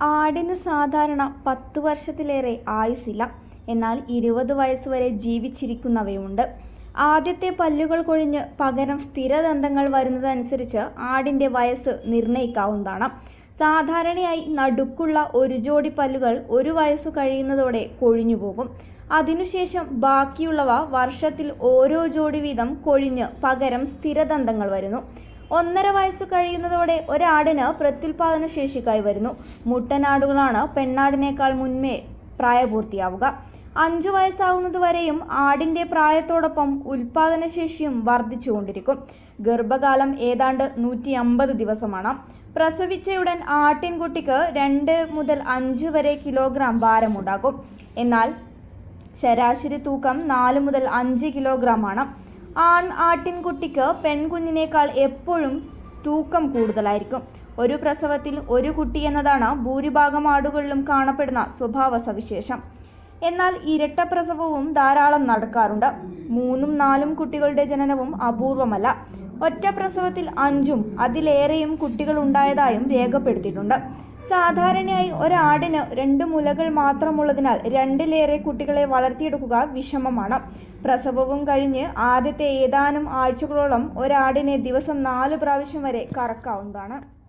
ആടിന് സാധാരണ പത്ത് വർഷത്തിലേറെ ആയുസ്സില്ല എന്നാൽ ഇരുപത് വയസ്സ് വരെ ജീവിച്ചിരിക്കുന്നവയുമുണ്ട് ആദ്യത്തെ പല്ലുകൾ കൊഴിഞ്ഞ് പകരം സ്ഥിരദന്തങ്ങൾ വരുന്നതനുസരിച്ച് ആടിൻ്റെ വയസ്സ് നിർണ്ണയിക്കാവുന്നതാണ് സാധാരണയായി നടുക്കുള്ള ഒരു ജോഡി പല്ലുകൾ ഒരു വയസ്സു കഴിയുന്നതോടെ കൊഴിഞ്ഞു പോകും അതിനുശേഷം ബാക്കിയുള്ളവ വർഷത്തിൽ ഓരോ ജോഡി വീതം കൊഴിഞ്ഞ് പകരം സ്ഥിരദന്തങ്ങൾ വരുന്നു ഒന്നര വയസ്സ് കഴിയുന്നതോടെ ഒരാടിന് പ്രത്യുൽപാദന ശേഷിക്കായി വരുന്നു മുട്ടനാടുകളാണ് പെണ്ണാടിനേക്കാൾ മുൻപേ പ്രായപൂർത്തിയാവുക അഞ്ചു വയസ്സാവുന്നത് വരെയും ആടിൻ്റെ പ്രായത്തോടൊപ്പം ഉൽപാദനശേഷിയും വർദ്ധിച്ചുകൊണ്ടിരിക്കും ഗർഭകാലം ഏതാണ്ട് നൂറ്റി അമ്പത് ദിവസമാണ് പ്രസവിച്ചയുടൻ ആട്ടിൻകുട്ടിക്ക് രണ്ട് മുതൽ അഞ്ച് വരെ കിലോഗ്രാം ഭാരമുണ്ടാകും എന്നാൽ ശരാശരി തൂക്കം നാല് മുതൽ അഞ്ച് കിലോഗ്രാം ആണ് ആൺ ആട്ടിൻകുട്ടിക്ക് പെൺകുഞ്ഞിനേക്കാൾ എപ്പോഴും തൂക്കം കൂടുതലായിരിക്കും ഒരു പ്രസവത്തിൽ ഒരു കുട്ടി എന്നതാണ് ഭൂരിഭാഗം ആടുകളിലും കാണപ്പെടുന്ന സ്വഭാവ സവിശേഷം എന്നാൽ ഇരട്ട പ്രസവവും ധാരാളം നടക്കാറുണ്ട് മൂന്നും നാലും കുട്ടികളുടെ ജനനവും അപൂർവമല്ല ഒറ്റ പ്രസവത്തിൽ അഞ്ചും അതിലേറെയും കുട്ടികൾ ഉണ്ടായതായും രേഖപ്പെടുത്തിയിട്ടുണ്ട് സാധാരണയായി ഒരാടിന് രണ്ട് മുലകൾ മാത്രമുള്ളതിനാൽ രണ്ടിലേറെ കുട്ടികളെ വളർത്തിയെടുക്കുക വിഷമമാണ് പ്രസവവും കഴിഞ്ഞ് ആദ്യത്തെ ഏതാനും ആഴ്ചകളോളം ഒരാടിനെ ദിവസം നാല് പ്രാവശ്യം വരെ കറക്കാവുന്നതാണ്